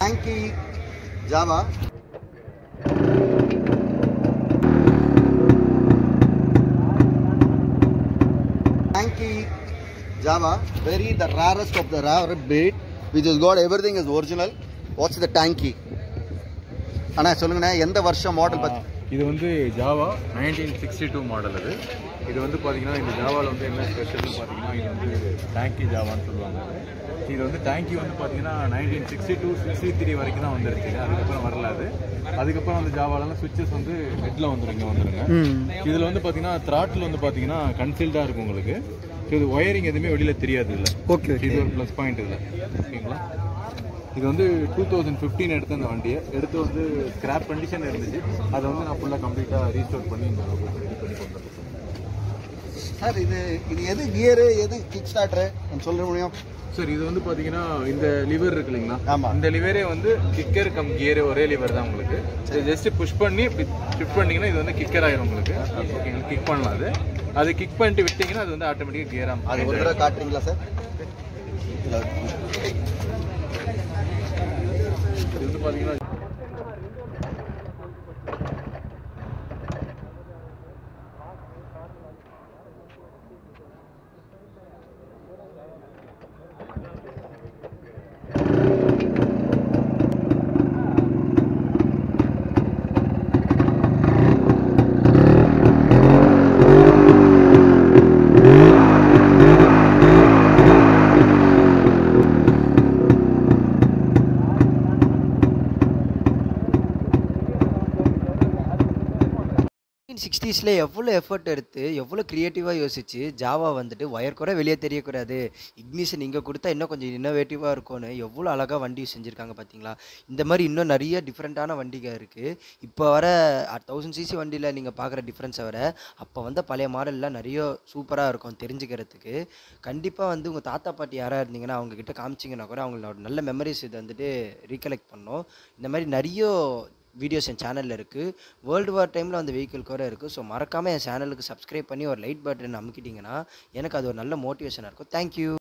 Tanky Java. Tanky Java, very the rarest of the rare breed, which has got everything is original. What's the Tanky? அண்ணா சொல்லுங்கண்ணா எந்த வருஷம் model பத்தி இது வந்து Jawa nineteen sixty two model அது இது வந்து பார்த்தீங்கன்னா இந்த ஜாவாவில் வந்து என்ன ஸ்பெஷல்னு பார்த்தீங்கன்னா இது வந்து டேங்கி ஜாவான்னு சொல்லுவாங்க இது வந்து டேங்கி வந்து பார்த்தீங்கன்னா nineteen sixty two sixty three வரைக்கும் தான் வந்துருச்சு அதுக்கப்புறம் வரல அது அதுக்கப்புறம் அந்த ஜாவாலலாம் சுவிச்சஸ் வந்து ஹெட்டில் வந்துருங்க வந்துருங்க இதில் வந்து பார்த்தீங்கன்னா த்ராட்டில் வந்து பார்த்தீங்கன்னா கன்சீல்டாக இருக்கும் உங்களுக்கு ஸோ இது ஒயரிங் எதுவுமே வெளியில் தெரியாது இல்லை ஓகே இது ஒரு ப்ளஸ் பாயிண்ட் இதில் ஓகேங்களா இது வந்து டூ தௌசண்ட் ஃபிஃப்டீன் எடுத்த அந்த வண்டியை எடுத்து வந்து ஸ்கிராப் கண்டிஷன் இருந்துச்சு அதை வந்து நான் ஃபுல்லாக கம்ப்ளீட்டாக ரீஸ்டோர் பண்ணி இந்த அளவுக்கு ரெடி பண்ணி கொண்டு வந்தேன் சார் இது இது எது கியரு எது கிக் ஸ்டார்டரு சொல்ல முடியும் சார் இது வந்து பார்த்தீங்கன்னா இந்த லிவர் இருக்கு இல்லைங்களா ஆமா. இந்த லிவரே வந்து கிக்கர் கம் கியர் ஒரே லிவர் தான் உங்களுக்கு ஜஸ்ட் புஷ் பண்ணி இப்படி ஷிஃப்ட் பண்ணீங்கன்னா இது வந்து கிக்கர் ஆயிரும் உங்களுக்கு ஓகேங்களா கிக் பண்ணலாம் அது அது கிக் பண்ணிட்டு விட்டீங்கன்னா அது வந்து ஆட்டோமேட்டிக்காக கியராக அது ஒரு தடவை காட்டுறீங்களா சார் இது வந்து பார்த்தீங்கன்னா சிக்ஸ்டீஸில் எவ்வளோ எஃபர்ட் எடுத்து எவ்வளோ க்ரியேட்டிவாக யோசிச்சு ஜாவா வந்துட்டு ஒயர் கூட வெளியே தெரியக்கூடாது இக்னிஷன் இங்கே கொடுத்தா இன்னும் கொஞ்சம் இன்னோவேட்டிவாக இருக்கும்னு எவ்வளோ அழகாக வண்டி செஞ்சுருக்காங்க பார்த்தீங்களா இந்த மாதிரி இன்னும் நிறைய டிஃப்ரெண்ட்டான வண்டிங்க இருக்குது இப்போ வர தௌசண்ட் சிசி வண்டியில் நீங்கள் பார்க்குற டிஃப்ரென்ஸை வர அப்போ வந்த பழைய மாடல்லாம் நிறைய சூப்பராக இருக்கும் தெரிஞ்சுக்கிறதுக்கு கண்டிப்பாக வந்து உங்கள் தாத்தா பாட்டி யாராக இருந்தீங்கன்னா அவங்க கிட்ட காமிச்சிங்கன்னா கூட அவங்களோட நல்ல மெமரிஸ் இது வந்துட்டு ரீகலெக்ட் பண்ணோம் இந்த மாதிரி நிறைய வீடியோஸ் என் சேனலில் இருக்குது வேர்ல்டு வார் டைமில் அந்த வெஹிக்கிள் கூட இருக்குது ஸோ மறக்காமல் என் சேனலுக்கு சப்ஸ்கிரைப் பண்ணி ஒரு லைட் பட்டன் அமுக்கிட்டிங்கன்னா எனக்கு அது ஒரு நல்ல மோட்டிவேஷனாக இருக்கும் தேங்க்யூ